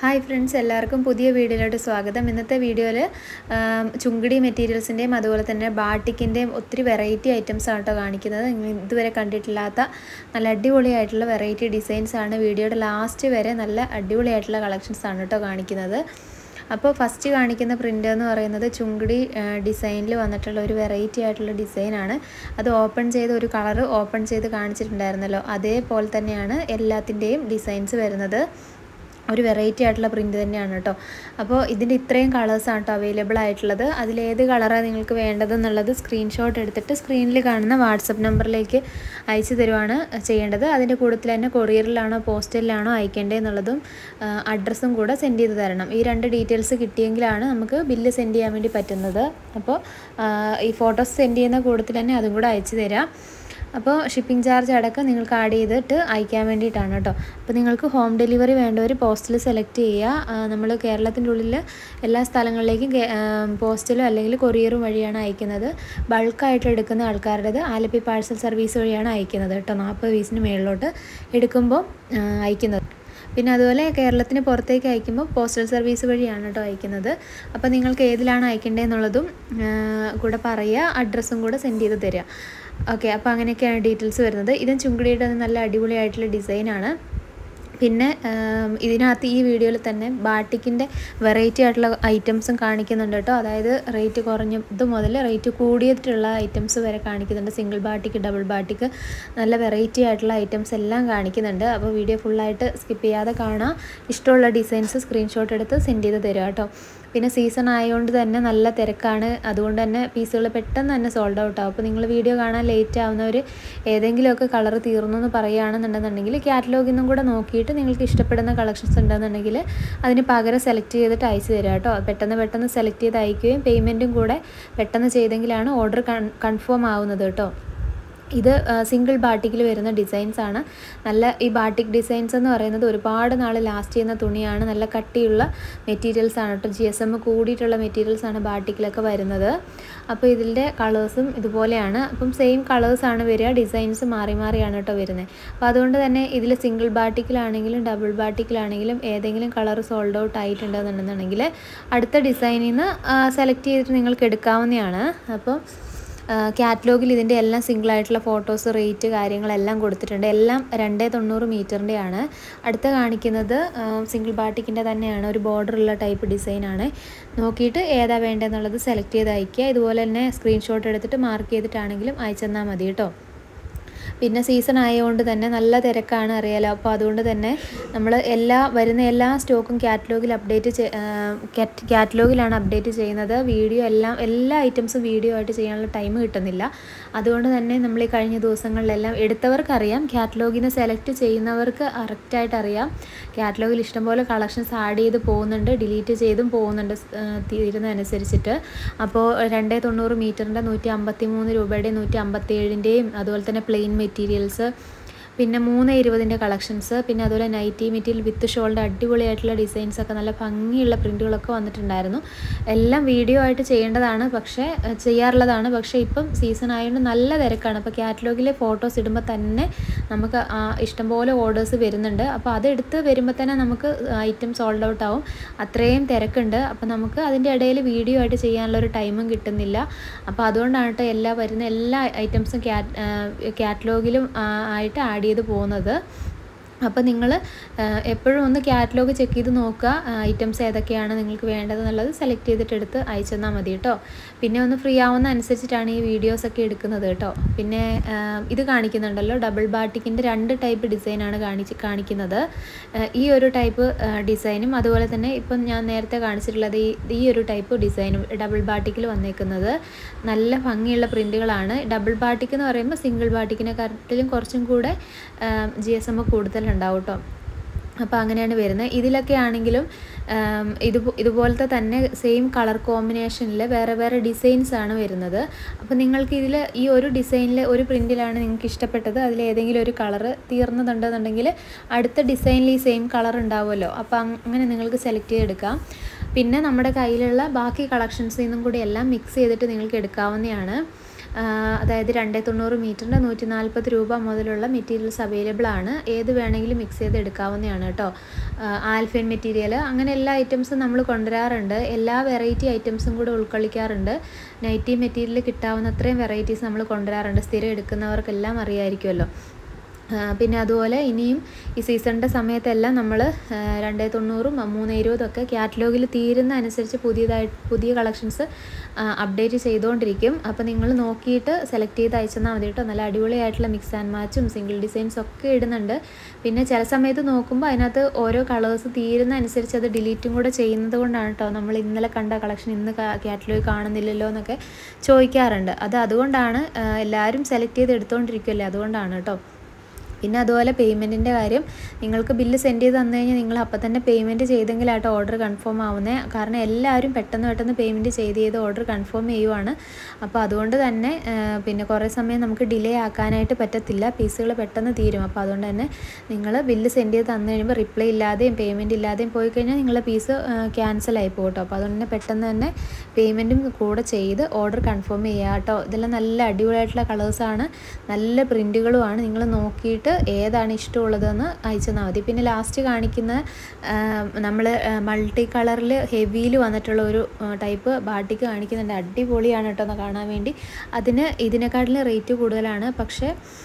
hi friends എല്ലാവർക്കും പുതിയ വീഡിയോയിലോട്ട് സ്വാഗതം ഇന്നത്തെ വീഡിയോയിൽ ചുങ്കിടി മെറ്റീരിയൽസിൻ്റെയും അതുപോലെ തന്നെ ബാട്ടിക്കിൻ്റെയും ഒത്തിരി വെറൈറ്റി ഐറ്റംസ് ആണ് കേട്ടോ കാണിക്കുന്നത് നിങ്ങൾ ഇതുവരെ കണ്ടിട്ടില്ലാത്ത നല്ല അടിപൊളിയായിട്ടുള്ള വെറൈറ്റി ഡിസൈൻസ് ആണ് വീഡിയോയുടെ ലാസ്റ്റ് വരെ നല്ല അടിപൊളിയായിട്ടുള്ള കളക്ഷൻസ് ആണ് കേട്ടോ കാണിക്കുന്നത് അപ്പോൾ ഫസ്റ്റ് കാണിക്കുന്ന പ്രിൻ്റ് എന്ന് പറയുന്നത് ചുങ്കിടി ഡിസൈനിൽ വന്നിട്ടുള്ള ഒരു വെറൈറ്റി ആയിട്ടുള്ള ഡിസൈനാണ് അത് ഓപ്പൺ ചെയ്ത് ഒരു കളറ് ഓപ്പൺ ചെയ്ത് കാണിച്ചിട്ടുണ്ടായിരുന്നല്ലോ അതേപോലെ തന്നെയാണ് എല്ലാത്തിൻ്റെയും ഡിസൈൻസ് വരുന്നത് ഒരു വെറൈറ്റി ആയിട്ടുള്ള പ്രിൻ്റ് തന്നെയാണ് കേട്ടോ അപ്പോൾ ഇതിൻ്റെ ഇത്രയും കളേഴ്സാണ് കേട്ടോ അവൈലബിൾ ആയിട്ടുള്ളത് അതിലേത് കളറാണ് നിങ്ങൾക്ക് വേണ്ടതെന്നുള്ളത് സ്ക്രീൻഷോട്ട് എടുത്തിട്ട് സ്ക്രീനിൽ കാണുന്ന വാട്സപ്പ് നമ്പറിലേക്ക് അയച്ചു തരുവാണ് ചെയ്യേണ്ടത് അതിൻ്റെ കൂട്ടത്തിൽ തന്നെ കൊറിയറിലാണോ പോസ്റ്റലിലാണോ അയക്കേണ്ടതെന്നുള്ളതും അഡ്രസ്സും കൂടെ സെൻഡ് ചെയ്ത് തരണം ഈ രണ്ട് ഡീറ്റെയിൽസ് കിട്ടിയെങ്കിലാണ് നമുക്ക് ബില്ല് സെൻഡ് ചെയ്യാൻ വേണ്ടി പറ്റുന്നത് അപ്പോൾ ഈ ഫോട്ടോസ് സെൻഡ് ചെയ്യുന്ന കൂട്ടത്തിൽ തന്നെ അതും കൂടെ അയച്ചു തരാം അപ്പോൾ ഷിപ്പിംഗ് ചാർജ് അടക്കം നിങ്ങൾക്ക് ആഡ് ചെയ്തിട്ട് അയക്കാൻ വേണ്ടിയിട്ടാണ് കേട്ടോ അപ്പോൾ നിങ്ങൾക്ക് ഹോം ഡെലിവറി വേണ്ടവർ പോസ്റ്റിൽ സെലക്ട് ചെയ്യുക നമ്മൾ കേരളത്തിൻ്റെ ഉള്ളിൽ എല്ലാ സ്ഥലങ്ങളിലേക്കും പോസ്റ്റലോ അല്ലെങ്കിൽ കൊറിയറും വഴിയാണ് അയക്കുന്നത് ബൾക്കായിട്ട് എടുക്കുന്ന ആൾക്കാരുടേത് ആലപ്പി പാഴ്സൽ സർവീസ് വഴിയാണ് അയക്കുന്നത് കേട്ടോ നാൽപ്പത് പീസിന് മേളിലോട്ട് എടുക്കുമ്പോൾ അയക്കുന്നത് പിന്നെ അതുപോലെ കേരളത്തിന് പുറത്തേക്ക് അയക്കുമ്പോൾ പോസ്റ്റൽ സർവീസ് വഴിയാണ് കേട്ടോ അയക്കുന്നത് അപ്പോൾ നിങ്ങൾക്ക് ഏതിലാണ് അയക്കേണ്ടതെന്നുള്ളതും കൂടെ പറയുക അഡ്രസ്സും കൂടെ സെൻഡ് ചെയ്ത് തരിക ഓക്കെ അപ്പോൾ അങ്ങനെയൊക്കെയാണ് ഡീറ്റെയിൽസ് വരുന്നത് ഇതും ചുങ്കിടിയുടെ നല്ല അടിപൊളിയായിട്ടുള്ള ഡിസൈനാണ് പിന്നെ ഇതിനകത്ത് ഈ വീഡിയോയിൽ തന്നെ ബാട്ടിക്കിൻ്റെ വെറൈറ്റി ആയിട്ടുള്ള ഐറ്റംസും കാണിക്കുന്നുണ്ട് കേട്ടോ അതായത് റേറ്റ് കുറഞ്ഞത് മുതൽ റേറ്റ് കൂടിയിട്ടുള്ള ഐറ്റംസ് വരെ കാണിക്കുന്നുണ്ട് സിംഗിൾ ബാട്ടിക്ക് ഡബിൾ ബാട്ടിക്ക് നല്ല വെറൈറ്റി ആയിട്ടുള്ള ഐറ്റംസ് എല്ലാം കാണിക്കുന്നുണ്ട് അപ്പോൾ വീഡിയോ ഫുള്ളായിട്ട് സ്കിപ്പ് ചെയ്യാതെ കാണാം ഇഷ്ടമുള്ള ഡിസൈൻസ് സ്ക്രീൻഷോട്ട് എടുത്ത് സെൻഡ് ചെയ്ത് തരിക കേട്ടോ പിന്നെ സീസൺ ആയതുകൊണ്ട് തന്നെ നല്ല തിരക്കാണ് അതുകൊണ്ട് തന്നെ പീസുകൾ പെട്ടെന്ന് തന്നെ സോൾഡ് ഔട്ട് ആവും അപ്പോൾ നിങ്ങൾ വീഡിയോ കാണാൻ ലേറ്റ് ആവുന്നവർ ഏതെങ്കിലുമൊക്കെ കളർ തീർന്നു എന്ന് പറയുകയാണെന്നുണ്ടെന്നുണ്ടെങ്കിൽ കാറ്റലോഗിൽ നിന്നും കൂടെ നോക്കിയിട്ട് നിങ്ങൾക്ക് ഇഷ്ടപ്പെടുന്ന കളക്ഷൻസ് ഉണ്ടെന്നുണ്ടെങ്കിൽ അതിന് പകരം സെലക്ട് ചെയ്തിട്ട് അയച്ചു തരാം കേട്ടോ പെട്ടെന്ന് പെട്ടെന്ന് സെലക്ട് ചെയ്ത് അയക്കുകയും പേയ്മെൻറ്റും കൂടെ പെട്ടെന്ന് ചെയ്തെങ്കിലാണ് ഓർഡർ കൺഫേം ആവുന്നത് കേട്ടോ ഇത് സിംഗിൾ ബാട്ടിക്കിൽ വരുന്ന ഡിസൈൻസ് ആണ് നല്ല ഈ ബാട്ടിക് ഡിസൈൻസ് എന്ന് പറയുന്നത് ഒരുപാട് നാൾ ലാസ്റ്റ് ചെയ്യുന്ന തുണിയാണ് നല്ല കട്ടിയുള്ള മെറ്റീരിയൽസ് ആണ് കേട്ടോ ജി എസ് എം കൂടിയിട്ടുള്ള മെറ്റീരിയൽസ് ആണ് ബാട്ടിക്കിലൊക്കെ വരുന്നത് അപ്പോൾ ഇതിൻ്റെ കളേഴ്സും ഇതുപോലെയാണ് അപ്പം സെയിം കളേഴ്സാണ് വരിക ഡിസൈൻസ് മാറി മാറിയാണ് കേട്ടോ വരുന്നത് അപ്പോൾ അതുകൊണ്ട് തന്നെ ഇതിൽ സിംഗിൾ ബാട്ടിക്കിലാണെങ്കിലും ഡബിൾ ബാട്ടിക്കിലാണെങ്കിലും ഏതെങ്കിലും കളർ സോൾഡ് ഔട്ട് ആയിട്ടുണ്ടെന്നുണ്ടെന്നുണ്ടെങ്കിൽ അടുത്ത ഡിസൈനിൽ നിന്ന് സെലക്ട് ചെയ്തിട്ട് നിങ്ങൾക്ക് എടുക്കാവുന്നതാണ് അപ്പോൾ കാറ്റലോഗിൽ ഇതിൻ്റെ എല്ലാം സിംഗിൾ ആയിട്ടുള്ള ഫോട്ടോസ് റേറ്റ് കാര്യങ്ങളെല്ലാം കൊടുത്തിട്ടുണ്ട് എല്ലാം രണ്ടേ തൊണ്ണൂറ് മീറ്ററിൻ്റെയാണ് അടുത്ത കാണിക്കുന്നത് സിംഗിൾ ബാട്ടിക്കിൻ്റെ തന്നെയാണ് ഒരു ബോർഡറുള്ള ടൈപ്പ് ഡിസൈനാണ് നോക്കിയിട്ട് ഏതാ വേണ്ടതെന്നുള്ളത് സെലക്ട് ചെയ്ത് അയക്കുക ഇതുപോലെ തന്നെ സ്ക്രീൻഷോട്ട് എടുത്തിട്ട് മാർക്ക് ചെയ്തിട്ടാണെങ്കിലും അയച്ചെന്നാൽ മതി കേട്ടോ പിന്നെ സീസൺ ആയതുകൊണ്ട് തന്നെ നല്ല തിരക്കാണ് അറിയാലോ അപ്പോൾ അതുകൊണ്ട് തന്നെ നമ്മൾ എല്ലാ വരുന്ന എല്ലാ സ്റ്റോക്കും കാറ്റലോഗിൽ അപ്ഡേറ്റ് കാറ്റലോഗിലാണ് അപ്ഡേറ്റ് ചെയ്യുന്നത് വീഡിയോ എല്ലാം എല്ലാ ഐറ്റംസും വീഡിയോ ആയിട്ട് ചെയ്യാനുള്ള ടൈം കിട്ടുന്നില്ല അതുകൊണ്ട് തന്നെ നമ്മൾ ഈ കഴിഞ്ഞ ദിവസങ്ങളിലെല്ലാം എടുത്തവർക്ക് അറിയാം കാറ്റലോഗിന് സെലക്ട് ചെയ്യുന്നവർക്ക് കറക്റ്റായിട്ട് അറിയാം കാറ്റലോഗിൽ ഇഷ്ടംപോലെ കളക്ഷൻസ് ആഡ് ചെയ്ത് പോകുന്നുണ്ട് ഡിലീറ്റ് ചെയ്തും പോകുന്നുണ്ട് തീരുന്നതനുസരിച്ചിട്ട് അപ്പോൾ രണ്ടേ തൊണ്ണൂറ് മീറ്ററിൻ്റെ നൂറ്റി അമ്പത്തി മൂന്ന് രൂപയുടെയും നൂറ്റി അമ്പത്തി ഏഴിൻ്റെയും അതുപോലെ തന്നെ പ്ലെയിൻ മെറ്റീരിയൽസ് പിന്നെ മൂന്ന് ഇരുപതിൻ്റെ കളക്ഷൻസ് പിന്നെ അതുപോലെ നൈറ്റി മെറ്റീരിയൽ വിത്ത് ഷോളിൻ്റെ അടിപൊളിയായിട്ടുള്ള ഡിസൈൻസ് ഒക്കെ നല്ല ഭംഗിയുള്ള പ്രിൻറ്റുകളൊക്കെ വന്നിട്ടുണ്ടായിരുന്നു എല്ലാം വീഡിയോ ആയിട്ട് ചെയ്യേണ്ടതാണ് പക്ഷേ ചെയ്യാറുള്ളതാണ് പക്ഷേ ഇപ്പം സീസൺ ആയതുകൊണ്ട് നല്ല തിരക്കാണ് അപ്പോൾ കാറ്റലോഗിലെ ഫോട്ടോസ് ഇടുമ്പോൾ തന്നെ നമുക്ക് ഇഷ്ടംപോലെ ഓർഡേഴ്സ് വരുന്നുണ്ട് അപ്പോൾ അതെടുത്ത് വരുമ്പോൾ തന്നെ നമുക്ക് ഐറ്റം സോൾഡ് ഔട്ട് ആവും അത്രയും തിരക്കുണ്ട് അപ്പോൾ നമുക്ക് അതിൻ്റെ ഇടയിൽ വീഡിയോ ആയിട്ട് ചെയ്യാനുള്ള ഒരു ടൈമും കിട്ടുന്നില്ല അപ്പോൾ അതുകൊണ്ടാണ് കേട്ടോ എല്ലാ വരുന്ന എല്ലാ ഐറ്റംസും കാറ്റലോഗിലും ആയിട്ട് ആഡ് ചെയ്ത് പോകുന്നത് അപ്പോൾ നിങ്ങൾ എപ്പോഴും ഒന്ന് കാറ്റലോഗ് ചെക്ക് ചെയ്ത് നോക്കുക ഐറ്റംസ് ഏതൊക്കെയാണ് നിങ്ങൾക്ക് വേണ്ടതെന്നുള്ളത് സെലക്ട് ചെയ്തിട്ട് എടുത്ത് അയച്ചു തന്നാൽ മതി കേട്ടോ പിന്നെ ഒന്ന് ഫ്രീ ആവുന്ന അനുസരിച്ചിട്ടാണ് ഈ വീഡിയോസൊക്കെ എടുക്കുന്നത് കേട്ടോ പിന്നെ ഇത് കാണിക്കുന്നുണ്ടല്ലോ ഡബിൾ ബാട്ടിക്കിൻ്റെ രണ്ട് ടൈപ്പ് ഡിസൈനാണ് കാണിച്ച് കാണിക്കുന്നത് ഈ ഒരു ടൈപ്പ് ഡിസൈനും അതുപോലെ തന്നെ ഇപ്പം ഞാൻ നേരത്തെ കാണിച്ചിട്ടുള്ളത് ഈ ഈ ഒരു ടൈപ്പ് ഡിസൈനും ഡബിൾ ബാട്ടിക്കിൽ വന്നേക്കുന്നത് നല്ല ഭംഗിയുള്ള പ്രിൻറ്റുകളാണ് ഡബിൾ ബാട്ടിക്ക് എന്ന് പറയുമ്പോൾ സിംഗിൾ ബാട്ടിക്കിനെക്കാട്ടിലും കുറച്ചും കൂടെ ജി എസ് എം കൂടുതൽ ഉണ്ടാവും കേട്ടോ അപ്പോൾ അങ്ങനെയാണ് വരുന്നത് ഇതിലൊക്കെ ആണെങ്കിലും ഇത് ഇതുപോലത്തെ തന്നെ സെയിം കളർ കോമ്പിനേഷനിൽ വേറെ വേറെ ഡിസൈൻസ് ആണ് വരുന്നത് അപ്പോൾ നിങ്ങൾക്ക് ഇതിൽ ഈ ഒരു ഡിസൈനിൽ ഒരു പ്രിൻറ്റിലാണ് നിങ്ങൾക്ക് ഇഷ്ടപ്പെട്ടത് അതിൽ ഏതെങ്കിലും ഒരു കളർ തീർന്നതുണ്ടെന്നുണ്ടെങ്കിൽ അടുത്ത ഡിസൈനിൽ ഈ സെയിം കളർ ഉണ്ടാവുമല്ലോ അപ്പോൾ അങ്ങനെ നിങ്ങൾക്ക് സെലക്ട് ചെയ്തെടുക്കാം പിന്നെ നമ്മുടെ കയ്യിലുള്ള ബാക്കി കളക്ഷൻസിൽ നിന്നും കൂടി എല്ലാം മിക്സ് ചെയ്തിട്ട് നിങ്ങൾക്ക് എടുക്കാവുന്നതാണ് അതായത് രണ്ട് തൊണ്ണൂറ് മീറ്ററിൻ്റെ നൂറ്റി നാൽപ്പത് രൂപ മുതലുള്ള മെറ്റീരിയൽസ് അവൈലബിൾ ആണ് ഏത് വേണമെങ്കിലും മിക്സ് ചെയ്ത് എടുക്കാവുന്നതാണ് കേട്ടോ ആൽഫൈൻ മെറ്റീരിയൽ അങ്ങനെ എല്ലാ ഐറ്റംസും നമ്മൾ കൊണ്ടുവരാറുണ്ട് എല്ലാ വെറൈറ്റി ഐറ്റംസും കൂടെ ഉൾക്കൊള്ളിക്കാറുണ്ട് നൈറ്റി മെറ്റീരിയൽ കിട്ടാവുന്ന അത്രയും വെറൈറ്റീസ് നമ്മൾ കൊണ്ടുവരാറുണ്ട് സ്ഥിരം എടുക്കുന്നവർക്കെല്ലാം അറിയാമായിരിക്കുമല്ലോ പിന്നെ അതുപോലെ ഇനിയും ഈ സീസണിൻ്റെ സമയത്തെല്ലാം നമ്മൾ രണ്ട് തൊണ്ണൂറും മൂന്ന് ഇരുപതൊക്കെ കാറ്റലോഗിൽ തീരുന്ന അനുസരിച്ച് പുതിയതായി പുതിയ കളക്ഷൻസ് അപ്ഡേറ്റ് ചെയ്തുകൊണ്ടിരിക്കും അപ്പോൾ നിങ്ങൾ നോക്കിയിട്ട് സെലക്ട് ചെയ്ത് അയച്ചെന്നാൽ മതി കേട്ടോ നല്ല അടിപൊളിയായിട്ടുള്ള മിക്സ് ആൻഡ് മാച്ചും സിംഗിൾ ഡിസൈൻസ് ഒക്കെ ഇടുന്നുണ്ട് പിന്നെ ചില സമയത്ത് നോക്കുമ്പോൾ അതിനകത്ത് ഓരോ കളേഴ്സ് തീരുന്ന അനുസരിച്ച് അത് ഡിലീറ്റും കൂടെ ചെയ്യുന്നത് കൊണ്ടാണ് കേട്ടോ നമ്മൾ ഇന്നലെ കണ്ട കളക്ഷൻ ഇന്ന് കാറ്റലോഗ് കാണുന്നില്ലല്ലോ എന്നൊക്കെ ചോദിക്കാറുണ്ട് അത് അതുകൊണ്ടാണ് എല്ലാവരും സെലക്ട് ചെയ്ത് എടുത്തുകൊണ്ടിരിക്കുമല്ലേ അതുകൊണ്ടാണ് കേട്ടോ പിന്നെ അതുപോലെ പേയ്മെൻറ്റിൻ്റെ കാര്യം നിങ്ങൾക്ക് ബില്ല് സെൻഡ് ചെയ്ത് തന്നു കഴിഞ്ഞാൽ നിങ്ങൾ അപ്പം തന്നെ പേയ്മെൻറ്റ് ചെയ്തെങ്കിലാട്ടോ ഓർഡർ കൺഫേം ആവുന്നത് കാരണം എല്ലാവരും പെട്ടെന്ന് പെട്ടെന്ന് പേയ്മെൻറ്റ് ചെയ്ത് ചെയ്ത് ഓർഡർ കൺഫേം ചെയ്യുവാണ് അപ്പോൾ അതുകൊണ്ട് തന്നെ പിന്നെ കുറേ സമയം നമുക്ക് ഡിലേ ആക്കാനായിട്ട് പറ്റത്തില്ല പീസുകൾ പെട്ടെന്ന് തീരും അപ്പോൾ അതുകൊണ്ട് തന്നെ നിങ്ങൾ ബില്ല് സെൻഡ് ചെയ്ത് തന്നു കഴിയുമ്പോൾ റിപ്ലൈ ഇല്ലാതെയും പേയ്മെൻറ്റ് ഇല്ലാതെയും പോയി കഴിഞ്ഞാൽ നിങ്ങളുടെ പീസ് ക്യാൻസൽ ആയി പോകും കേട്ടോ അപ്പോൾ അതുകൊണ്ട് തന്നെ പെട്ടെന്ന് തന്നെ പേയ്മെൻറ്റും കൂടെ ചെയ്ത് ഓർഡർ കൺഫേം ചെയ്യുക കേട്ടോ ഇതെല്ലാം നല്ല അടിപൊളിയായിട്ടുള്ള കളേഴ്സാണ് നല്ല പ്രിൻറ്റുകളുമാണ് നിങ്ങൾ നോക്കിയിട്ട് ഏതാണ് ഇഷ്ടമുള്ളതെന്ന് അയച്ചു തന്നാൽ മതി പിന്നെ ലാസ്റ്റ് കാണിക്കുന്ന നമ്മൾ മൾട്ടി കളറിൽ ഹെവിയിൽ വന്നിട്ടുള്ള ഒരു ടൈപ്പ് ബാട്ടിക്ക് കാണിക്കുന്നുണ്ട് അടിപൊളിയാണ് കേട്ടോ ഒന്ന് കാണാൻ വേണ്ടി അതിന് ഇതിനെക്കാട്ടിലും റേറ്റ് കൂടുതലാണ് പക്ഷേ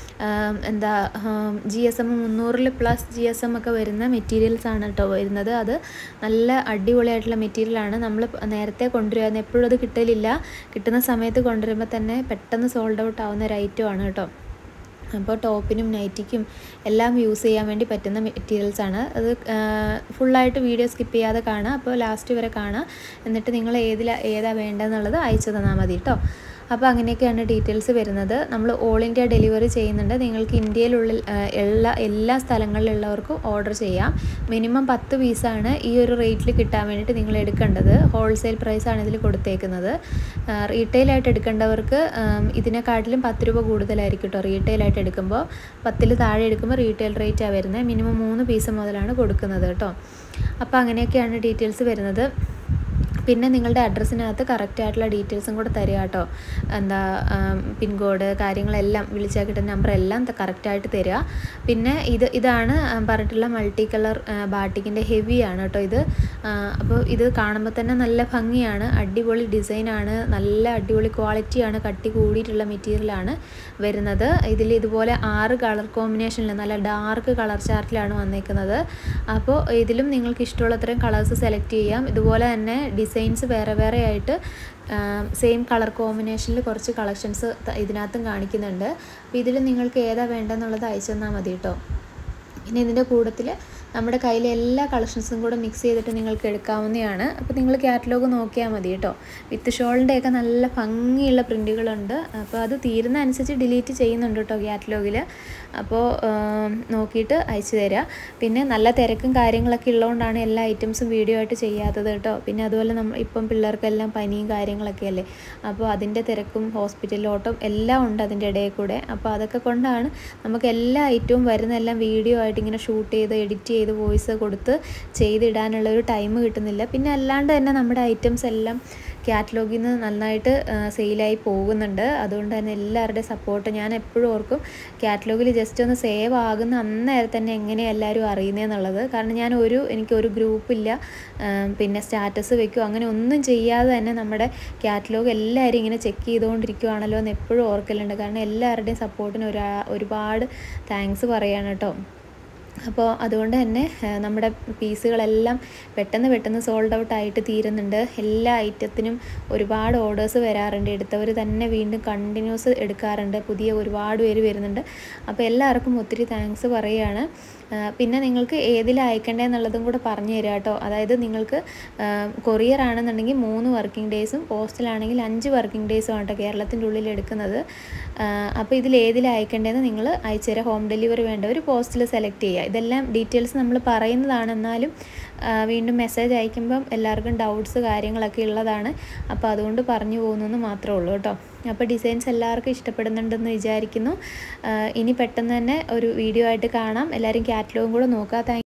എന്താ ജി എസ് എം മുന്നൂറിൽ പ്ലസ് ജി എസ് എം ഒക്കെ വരുന്ന മെറ്റീരിയൽസ് ആണ് കേട്ടോ വരുന്നത് അത് നല്ല അടിപൊളിയായിട്ടുള്ള മെറ്റീരിയലാണ് നമ്മൾ നേരത്തെ കൊണ്ടുവരുന്നത് എപ്പോഴും അത് കിട്ടലില്ല കിട്ടുന്ന സമയത്ത് കൊണ്ടുവരുമ്പോൾ തന്നെ പെട്ടെന്ന് സോൾഡ് ഔട്ട് ആവുന്ന ഒരു ഐറ്റമാണ് കേട്ടോ അപ്പോൾ ടോപ്പിനും നൈറ്റിക്കും എല്ലാം യൂസ് ചെയ്യാൻ വേണ്ടി പറ്റുന്ന മെറ്റീരിയൽസ് ആണ് അത് ഫുള്ളായിട്ട് വീഡിയോ സ്കിപ്പ് ചെയ്യാതെ കാണുക അപ്പോൾ ലാസ്റ്റ് വരെ കാണുക എന്നിട്ട് നിങ്ങൾ ഏതിലാ ഏതാ വേണ്ടതെന്നുള്ളത് അയച്ചു തന്നാൽ മതി കേട്ടോ അപ്പോൾ അങ്ങനെയൊക്കെയാണ് ഡീറ്റെയിൽസ് വരുന്നത് നമ്മൾ ഓൾ ഇന്ത്യ ഡെലിവറി ചെയ്യുന്നുണ്ട് നിങ്ങൾക്ക് ഇന്ത്യയിലുള്ളിൽ എല്ലാ എല്ലാ സ്ഥലങ്ങളിലുള്ളവർക്കും ഓർഡർ ചെയ്യാം മിനിമം പത്ത് പീസാണ് ഈ ഒരു റേറ്റിൽ കിട്ടാൻ വേണ്ടിയിട്ട് നിങ്ങൾ എടുക്കേണ്ടത് ഹോൾസെയിൽ പ്രൈസാണ് ഇതിൽ കൊടുത്തേക്കുന്നത് റീറ്റെയിലായിട്ട് എടുക്കേണ്ടവർക്ക് ഇതിനെക്കാട്ടിലും പത്ത് രൂപ കൂടുതലായിരിക്കും കേട്ടോ റീറ്റെയിലായിട്ട് എടുക്കുമ്പോൾ പത്തിൽ താഴെ എടുക്കുമ്പോൾ റീറ്റെയിൽ റേറ്റാണ് വരുന്നത് മിനിമം മൂന്ന് പീസ് മുതലാണ് കൊടുക്കുന്നത് കേട്ടോ അപ്പോൾ അങ്ങനെയൊക്കെയാണ് ഡീറ്റെയിൽസ് വരുന്നത് പിന്നെ നിങ്ങളുടെ അഡ്രസ്സിനകത്ത് കറക്റ്റ് ആയിട്ടുള്ള ഡീറ്റെയിൽസും കൂടെ തരിക കേട്ടോ എന്താ പിൻകോഡ് കാര്യങ്ങളെല്ലാം വിളിച്ചാൽ കിട്ടുന്ന നമ്പർ എല്ലാം കറക്റ്റായിട്ട് തരിക പിന്നെ ഇത് ഇതാണ് പറഞ്ഞിട്ടുള്ള മൾട്ടി കളർ ബാട്ടിക്കിൻ്റെ ഹെവിയാണ് കേട്ടോ ഇത് അപ്പോൾ ഇത് കാണുമ്പോൾ തന്നെ നല്ല ഭംഗിയാണ് അടിപൊളി ഡിസൈനാണ് നല്ല അടിപൊളി ക്വാളിറ്റിയാണ് കട്ടി കൂടിയിട്ടുള്ള മെറ്റീരിയലാണ് വരുന്നത് ഇതിൽ ഇതുപോലെ ആറ് കളർ കോമ്പിനേഷനിൽ നല്ല ഡാർക്ക് കളർ ചാർട്ടിലാണ് വന്നേക്കുന്നത് അപ്പോൾ ഇതിലും നിങ്ങൾക്ക് ഇഷ്ടമുള്ള അത്രയും കളേഴ്സ് സെലക്ട് ചെയ്യാം ഇതുപോലെ തന്നെ ഡിസൈൻസ് വേറെ വേറെ ആയിട്ട് സെയിം കളർ കോമ്പിനേഷനിൽ കുറച്ച് കളക്ഷൻസ് ഇതിനകത്തും കാണിക്കുന്നുണ്ട് അപ്പോൾ ഇതിൽ നിങ്ങൾക്ക് ഏതാ വേണ്ടതെന്നുള്ളത് അയച്ചു തന്നാൽ മതി കേട്ടോ പിന്നെ ഇതിൻ്റെ കൂട്ടത്തിൽ നമ്മുടെ കയ്യിലെ എല്ലാ കളക്ഷൻസും കൂടെ മിക്സ് ചെയ്തിട്ട് നിങ്ങൾക്ക് എടുക്കാവുന്നതാണ് അപ്പോൾ നിങ്ങൾ കാറ്റലോഗ് നോക്കിയാൽ മതി കേട്ടോ വിത്ത് ഷോളിൻ്റെയൊക്കെ നല്ല ഭംഗിയുള്ള പ്രിൻറ്റുകളുണ്ട് അപ്പോൾ അത് തീരുന്ന അനുസരിച്ച് ഡിലീറ്റ് ചെയ്യുന്നുണ്ട് കേട്ടോ കാറ്റലോഗിൽ അപ്പോൾ നോക്കിയിട്ട് അയച്ചു തരാം പിന്നെ നല്ല തിരക്കും കാര്യങ്ങളൊക്കെ ഉള്ളതുകൊണ്ടാണ് എല്ലാ ഐറ്റംസും വീഡിയോ ആയിട്ട് ചെയ്യാത്തത് കേട്ടോ പിന്നെ അതുപോലെ നമ്മൾ ഇപ്പം പിള്ളേർക്കെല്ലാം പനിയും കാര്യങ്ങളൊക്കെ അല്ലേ അപ്പോൾ അതിൻ്റെ തിരക്കും ഹോസ്പിറ്റലിലോട്ടും എല്ലാം ഉണ്ട് അതിൻ്റെ ഇടയിൽ കൂടെ അപ്പോൾ അതൊക്കെ കൊണ്ടാണ് നമുക്ക് എല്ലാ ഐറ്റവും വരുന്നതെല്ലാം വീഡിയോ ആയിട്ട് ഇങ്ങനെ ഷൂട്ട് ചെയ്ത് എഡിറ്റ് ചെയ്ത് വോയിസ് കൊടുത്ത് ചെയ്തിടാനുള്ള ഒരു ടൈം കിട്ടുന്നില്ല പിന്നെ അല്ലാണ്ട് തന്നെ നമ്മുടെ ഐറ്റംസ് എല്ലാം കാറ്റലോഗിൽ നിന്ന് നന്നായിട്ട് സെയിലായി പോകുന്നുണ്ട് അതുകൊണ്ട് തന്നെ എല്ലാവരുടെയും സപ്പോർട്ട് ഞാൻ എപ്പോഴും ഓർക്കും കാറ്റലോഗിൽ ജസ്റ്റ് ഒന്ന് സേവ് ആകുന്ന അന്നേരം തന്നെ എങ്ങനെയാണ് എല്ലാവരും അറിയുന്നതെന്നുള്ളത് കാരണം ഞാൻ ഒരു എനിക്കൊരു ഗ്രൂപ്പില്ല പിന്നെ സ്റ്റാറ്റസ് വെക്കും അങ്ങനെ ഒന്നും ചെയ്യാതെ തന്നെ നമ്മുടെ കാറ്റലോഗ് എല്ലാവരും ഇങ്ങനെ ചെക്ക് ചെയ്തുകൊണ്ടിരിക്കുവാണല്ലോ എന്ന് എപ്പോഴും ഓർക്കലുണ്ട് കാരണം എല്ലാവരുടെയും സപ്പോർട്ടിന് ഒരു ഒരുപാട് താങ്ക്സ് പറയാണ് കേട്ടോ അപ്പോൾ അതുകൊണ്ട് തന്നെ നമ്മുടെ പീസുകളെല്ലാം പെട്ടെന്ന് പെട്ടെന്ന് സോൾഡ് ഔട്ട് ആയിട്ട് തീരുന്നുണ്ട് എല്ലാ ഐറ്റത്തിനും ഒരുപാട് ഓർഡേഴ്സ് വരാറുണ്ട് എടുത്തവർ തന്നെ വീണ്ടും കണ്ടിന്യൂസ് എടുക്കാറുണ്ട് പുതിയ ഒരുപാട് പേര് വരുന്നുണ്ട് അപ്പോൾ എല്ലാവർക്കും ഒത്തിരി താങ്ക്സ് പറയുകയാണ് പിന്നെ നിങ്ങൾക്ക് ഏതിൽ അയക്കേണ്ടതെന്നുള്ളതും കൂടെ പറഞ്ഞു തരാം കേട്ടോ അതായത് നിങ്ങൾക്ക് കൊറിയർ ആണെന്നുണ്ടെങ്കിൽ മൂന്ന് വർക്കിംഗ് ഡേയ്സും പോസ്റ്റലാണെങ്കിൽ അഞ്ച് വർക്കിംഗ് ഡേയ്സും ആണ് കേട്ടോ കേരളത്തിൻ്റെ ഉള്ളിൽ എടുക്കുന്നത് അപ്പോൾ ഇതിൽ ഏതിൽ അയക്കേണ്ടതെന്ന് നിങ്ങൾ അയച്ചു തരാം ഹോം ഡെലിവറി വേണ്ടവർ പോസ്റ്റിൽ സെലക്ട് ചെയ്യുക ഇതെല്ലാം ഡീറ്റെയിൽസ് നമ്മൾ പറയുന്നതാണ് എന്നാലും വീണ്ടും മെസ്സേജ് അയക്കുമ്പം എല്ലാവർക്കും ഡൗട്ട്സ് കാര്യങ്ങളൊക്കെ ഉള്ളതാണ് അപ്പോൾ അതുകൊണ്ട് പറഞ്ഞു പോകുന്നെന്ന് മാത്രമേ ഉള്ളൂ കേട്ടോ അപ്പോൾ ഡിസൈൻസ് എല്ലാവർക്കും ഇഷ്ടപ്പെടുന്നുണ്ടെന്ന് വിചാരിക്കുന്നു ഇനി പെട്ടെന്ന് തന്നെ ഒരു വീഡിയോ ആയിട്ട് കാണാം എല്ലാവരും കാറ്റലോഗും കൂടെ നോക്കുക താങ്ക്